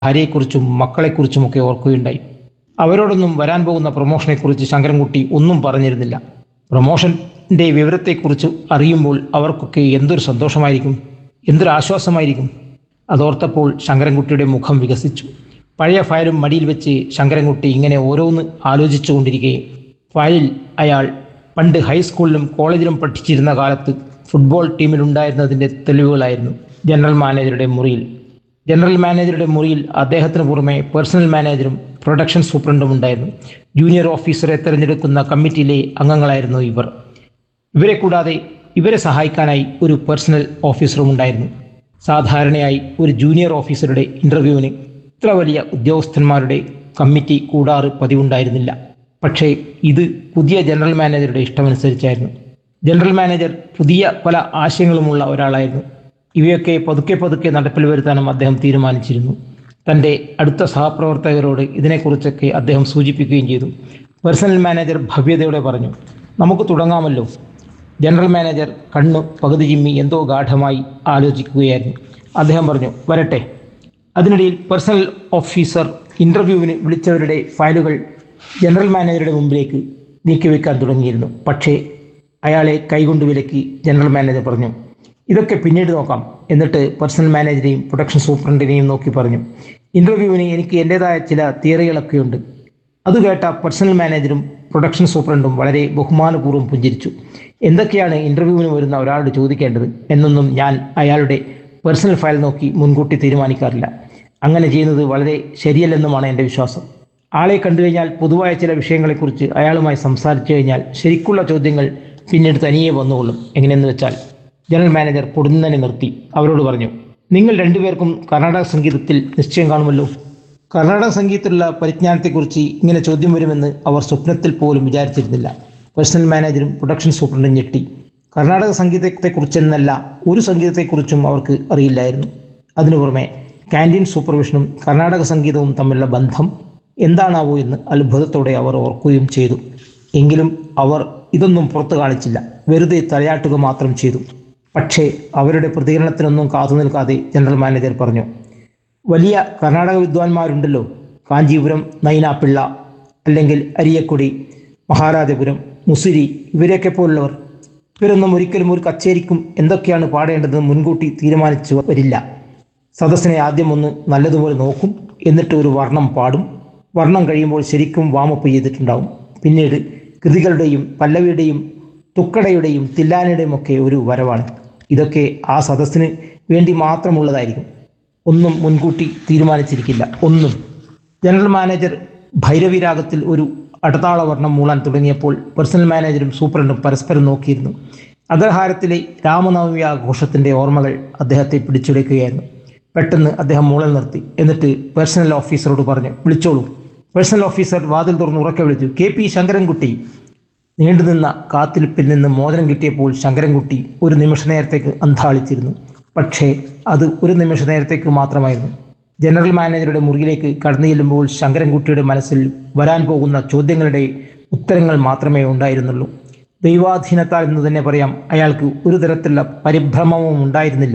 ഭാര്യയെക്കുറിച്ചും മക്കളെക്കുറിച്ചുമൊക്കെ ഓർക്കുകയുണ്ടായി അവരോടൊന്നും വരാൻ പോകുന്ന പ്രൊമോഷനെക്കുറിച്ച് ശങ്കരൻകുട്ടി ഒന്നും പറഞ്ഞിരുന്നില്ല പ്രൊമോഷന്റെ വിവരത്തെക്കുറിച്ച് അറിയുമ്പോൾ അവർക്കൊക്കെ എന്തൊരു സന്തോഷമായിരിക്കും എന്തൊരു ആശ്വാസമായിരിക്കും അതോർത്തപ്പോൾ ശങ്കരൻകുട്ടിയുടെ മുഖം വികസിച്ചു പഴയ ഫയലും മടിയിൽ വെച്ച് ശങ്കരൻകുട്ടി ഇങ്ങനെ ഓരോന്ന് ആലോചിച്ചുകൊണ്ടിരിക്കെ ഫയലിൽ അയാൾ പണ്ട് ഹൈസ്കൂളിലും കോളേജിലും പഠിച്ചിരുന്ന കാലത്ത് ഫുട്ബോൾ ടീമിലുണ്ടായിരുന്നതിൻ്റെ തെളിവുകളായിരുന്നു ജനറൽ മാനേജറുടെ മുറിയിൽ ജനറൽ മാനേജറുടെ മുറിയിൽ അദ്ദേഹത്തിന് പുറമെ പേഴ്സണൽ മാനേജറും പ്രൊഡക്ഷൻ സൂപ്രണ്ടും ഉണ്ടായിരുന്നു ജൂനിയർ ഓഫീസറെ തിരഞ്ഞെടുക്കുന്ന കമ്മിറ്റിയിലെ അംഗങ്ങളായിരുന്നു ഇവർ ഇവരെ കൂടാതെ ഇവരെ സഹായിക്കാനായി ഒരു പേഴ്സണൽ ഓഫീസറും ഉണ്ടായിരുന്നു സാധാരണയായി ഒരു ജൂനിയർ ഓഫീസറുടെ ഇൻ്റർവ്യൂവിന് ഇത്ര വലിയ ഉദ്യോഗസ്ഥന്മാരുടെ കമ്മിറ്റി കൂടാറ് പതിവുണ്ടായിരുന്നില്ല പക്ഷേ ഇത് പുതിയ ജനറൽ മാനേജറുടെ ഇഷ്ടമനുസരിച്ചായിരുന്നു ജനറൽ മാനേജർ പുതിയ പല ആശയങ്ങളുമുള്ള ഒരാളായിരുന്നു ഇവയൊക്കെ പതുക്കെ പതുക്കെ നടപ്പിൽ വരുത്താനും അദ്ദേഹം തീരുമാനിച്ചിരുന്നു തൻ്റെ അടുത്ത സഹപ്രവർത്തകരോട് ഇതിനെക്കുറിച്ചൊക്കെ അദ്ദേഹം സൂചിപ്പിക്കുകയും ചെയ്തു പേഴ്സണൽ മാനേജർ ഭവ്യതയോടെ പറഞ്ഞു നമുക്ക് തുടങ്ങാമല്ലോ ജനറൽ മാനേജർ കണ്ണു പകുതി ചിമ്മി എന്തോ ഗാഠമായി ആലോചിക്കുകയായിരുന്നു അദ്ദേഹം പറഞ്ഞു വരട്ടെ അതിനിടയിൽ പേഴ്സണൽ ഓഫീസർ ഇൻ്റർവ്യൂവിന് വിളിച്ചവരുടെ ഫയലുകൾ ജനറൽ മാനേജറുടെ മുമ്പിലേക്ക് നീക്കിവെക്കാൻ തുടങ്ങിയിരുന്നു പക്ഷേ അയാളെ കൈകൊണ്ട് വിലക്കി ജനറൽ മാനേജർ പറഞ്ഞു ഇതൊക്കെ പിന്നീട് നോക്കാം എന്നിട്ട് പേഴ്സണൽ മാനേജരെയും പ്രൊഡക്ഷൻ സൂപ്രണ്ടിനെയും നോക്കി പറഞ്ഞു ഇൻ്റർവ്യൂവിന് എനിക്ക് എൻ്റെതായ ചില തിയറികളൊക്കെയുണ്ട് അത് കേട്ട പേഴ്സണൽ മാനേജറും പ്രൊഡക്ഷൻ സൂപ്രണ്ടും വളരെ ബഹുമാനപൂർവ്വം പുഞ്ചിരിച്ചു എന്തൊക്കെയാണ് ഇൻ്റർവ്യൂവിന് വരുന്ന ഒരാളോട് ചോദിക്കേണ്ടത് എന്നൊന്നും ഞാൻ അയാളുടെ പേഴ്സണൽ ഫയൽ നോക്കി മുൻകൂട്ടി തീരുമാനിക്കാറില്ല അങ്ങനെ ചെയ്യുന്നത് വളരെ ശരിയല്ലെന്നുമാണ് എൻ്റെ വിശ്വാസം ആളെ കണ്ടു കഴിഞ്ഞാൽ പൊതുവായ ചില വിഷയങ്ങളെക്കുറിച്ച് അയാളുമായി സംസാരിച്ചു കഴിഞ്ഞാൽ ശരിക്കുള്ള ചോദ്യങ്ങൾ പിന്നീട് തനിയെ വന്നുകൊള്ളും എങ്ങനെയെന്ന് വെച്ചാൽ ജനറൽ മാനേജർ പൊടുന്നനെ നിർത്തി അവരോട് പറഞ്ഞു നിങ്ങൾ രണ്ടുപേർക്കും കർണാടക സംഗീതത്തിൽ നിശ്ചയം കാണുമല്ലോ കർണാടക സംഗീതത്തിലുള്ള പരിജ്ഞാനത്തെക്കുറിച്ച് ഇങ്ങനെ ചോദ്യം വരുമെന്ന് അവർ സ്വപ്നത്തിൽ പോലും വിചാരിച്ചിരുന്നില്ല പേഴ്സണൽ മാനേജറും പ്രൊഡക്ഷൻ സൂപ്രണ്ടും ഞെട്ടി കർണാടക സംഗീതത്തെക്കുറിച്ചെന്നല്ല ഒരു സംഗീതത്തെക്കുറിച്ചും അവർക്ക് അറിയില്ലായിരുന്നു അതിനു പുറമെ ക്യാൻറ്റീൻ സൂപ്പർവിഷനും കർണാടക സംഗീതവും തമ്മിലുള്ള ബന്ധം എന്താണാവോ എന്ന് അത്ഭുതത്തോടെ അവർ ഓർക്കുകയും ചെയ്തു എങ്കിലും അവർ ഇതൊന്നും പുറത്തു കാണിച്ചില്ല വെറുതെ തലയാട്ടുക മാത്രം ചെയ്തു പക്ഷേ അവരുടെ പ്രതികരണത്തിനൊന്നും കാത്തു നിൽക്കാതെ ജനറൽ മാനേജർ പറഞ്ഞു വലിയ കർണാടക വിദ്വാൻമാരുണ്ടല്ലോ കാഞ്ചീപുരം നൈനാപ്പിള്ള അല്ലെങ്കിൽ അരിയക്കൊടി മഹാരാജപുരം മുസിരി ഇവരെയൊക്കെ പോലുള്ളവർ ഇവരൊന്നും ഒരിക്കലും ഒരു കച്ചേരിക്കും എന്തൊക്കെയാണ് പാടേണ്ടതെന്ന് മുൻകൂട്ടി തീരുമാനിച്ചു വരില്ല സദസ്സിനെ ആദ്യം ഒന്ന് നല്ലതുപോലെ നോക്കും എന്നിട്ട് ഒരു വർണ്ണം പാടും വർണ്ണം കഴിയുമ്പോൾ ശരിക്കും വാമപ്പ് ചെയ്തിട്ടുണ്ടാവും പിന്നീട് കൃതികളുടെയും പല്ലവിയുടെയും തുക്കടയുടെയും തില്ലാനയുടെയും ഒക്കെ ഒരു വരവാണ് ഇതൊക്കെ ആ സദസ്സിന് വേണ്ടി മാത്രമുള്ളതായിരിക്കും ഒന്നും മുൻകൂട്ടി തീരുമാനിച്ചിരിക്കില്ല ഒന്നും ജനറൽ മാനേജർ ഭൈരവി രാഗത്തിൽ ഒരു അടതാള വർണ്ണം മൂളാൻ തുടങ്ങിയപ്പോൾ പേഴ്സണൽ മാനേജറും സൂപ്രണ്ടും പരസ്പരം നോക്കിയിരുന്നു അഗ്രഹാരത്തിലെ രാമനവമി ആഘോഷത്തിൻ്റെ ഓർമ്മകൾ അദ്ദേഹത്തെ പിടിച്ചെടുക്കുകയായിരുന്നു പെട്ടെന്ന് അദ്ദേഹം മൂളൽ നിർത്തി എന്നിട്ട് പേഴ്സണൽ ഓഫീസറോട് പറഞ്ഞു വിളിച്ചോളൂ പേഴ്സണൽ ഓഫീസർ വാതിൽ തുറന്ന് ഉറക്കെ വിളിച്ചു കെ പി ശങ്കരൻകുട്ടി നീണ്ടുനിന്ന കാത്തിരിപ്പിൽ നിന്ന് മോചനം കിട്ടിയപ്പോൾ ശങ്കരൻകുട്ടി ഒരു നിമിഷ നേരത്തേക്ക് അന്താളിച്ചിരുന്നു പക്ഷേ അത് ഒരു നിമിഷ നേരത്തേക്ക് മാത്രമായിരുന്നു ജനറൽ മാനേജറുടെ മുറിയിലേക്ക് കടന്നു ചെല്ലുമ്പോൾ ശങ്കരൻകുട്ടിയുടെ മനസ്സിൽ വരാൻ പോകുന്ന ചോദ്യങ്ങളുടെ ഉത്തരങ്ങൾ മാത്രമേ ഉണ്ടായിരുന്നുള്ളൂ ദൈവാധീനത്താൽ എന്ന് തന്നെ പറയാം അയാൾക്ക് ഒരു തരത്തിലുള്ള പരിഭ്രമവും ഉണ്ടായിരുന്നില്ല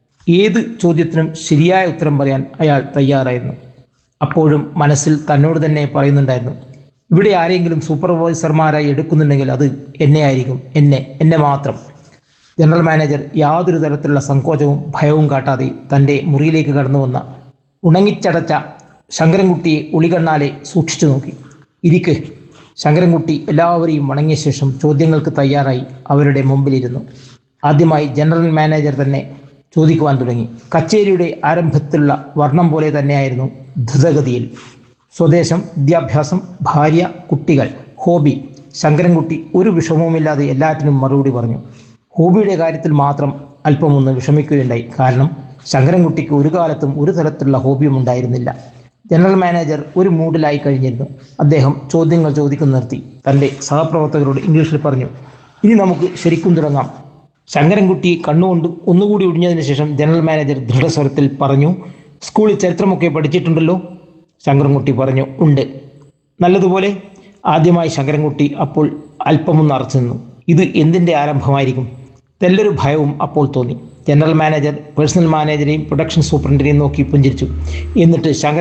ഏത് ചോദ്യത്തിനും ശരിയായ ഉത്തരം പറയാൻ അയാൾ തയ്യാറായിരുന്നു അപ്പോഴും മനസ്സിൽ തന്നോട് തന്നെ പറയുന്നുണ്ടായിരുന്നു ഇവിടെ ആരെങ്കിലും സൂപ്പർവൈസർമാരായി എടുക്കുന്നുണ്ടെങ്കിൽ അത് എന്നെ ആയിരിക്കും എന്നെ എന്നെ മാത്രം ജനറൽ മാനേജർ യാതൊരു തരത്തിലുള്ള സങ്കോചവും ഭയവും കാട്ടാതെ തൻ്റെ മുറിയിലേക്ക് കടന്നു വന്ന ഉണങ്ങിച്ചടച്ച ശങ്കരൻകുട്ടിയെ ഉളികണ്ണാലെ സൂക്ഷിച്ചു നോക്കി ഇരിക്ക് ശങ്കരൻകുട്ടി എല്ലാവരെയും വണങ്ങിയ ശേഷം ചോദ്യങ്ങൾക്ക് തയ്യാറായി അവരുടെ മുമ്പിലിരുന്നു ആദ്യമായി ജനറൽ മാനേജർ തന്നെ ചോദിക്കുവാൻ തുടങ്ങി കച്ചേരിയുടെ ആരംഭത്തിലുള്ള വർണ്ണം പോലെ തന്നെയായിരുന്നു ദ്രുതഗതിയിൽ സ്വദേശം വിദ്യാഭ്യാസം ഭാര്യ കുട്ടികൾ ഹോബി ശങ്കരൻകുട്ടി ഒരു വിഷമവുമില്ലാതെ എല്ലാറ്റിനും മറുപടി പറഞ്ഞു ഹോബിയുടെ കാര്യത്തിൽ മാത്രം അല്പമൊന്ന് വിഷമിക്കുകയുണ്ടായി കാരണം ശങ്കരൻകുട്ടിക്ക് ഒരു കാലത്തും ഒരു തരത്തിലുള്ള ഹോബിയും ഉണ്ടായിരുന്നില്ല ജനറൽ മാനേജർ ഒരു മൂഡിലായി കഴിഞ്ഞിരുന്നു അദ്ദേഹം ചോദ്യങ്ങൾ ചോദിക്കുന്ന നിർത്തി തൻ്റെ സഹപ്രവർത്തകരോട് ഇംഗ്ലീഷിൽ പറഞ്ഞു ഇനി നമുക്ക് ശരിക്കും തുടങ്ങാം ശങ്കരൻകുട്ടി കണ്ണുകൊണ്ട് ഒന്നുകൂടി ഒടിഞ്ഞതിന് ശേഷം ജനറൽ മാനേജർ ദൃഢസ്വരത്തിൽ പറഞ്ഞു സ്കൂളിൽ ചരിത്രമൊക്കെ പഠിച്ചിട്ടുണ്ടല്ലോ ശങ്കരൻകുട്ടി പറഞ്ഞു ഉണ്ട് നല്ലതുപോലെ ആദ്യമായി ശങ്കരൻകുട്ടി അപ്പോൾ അല്പമൊന്ന് അറച്ചു നിന്നു ഇത് എന്തിൻ്റെ ആരംഭമായിരിക്കും തെല്ലൊരു ഭയവും അപ്പോൾ തോന്നി ജനറൽ മാനേജർ പേഴ്സണൽ മാനേജരെയും പ്രൊഡക്ഷൻ സൂപ്രണ്ടിനെയും നോക്കി പുഞ്ചിരിച്ചു എന്നിട്ട് ശങ്കർ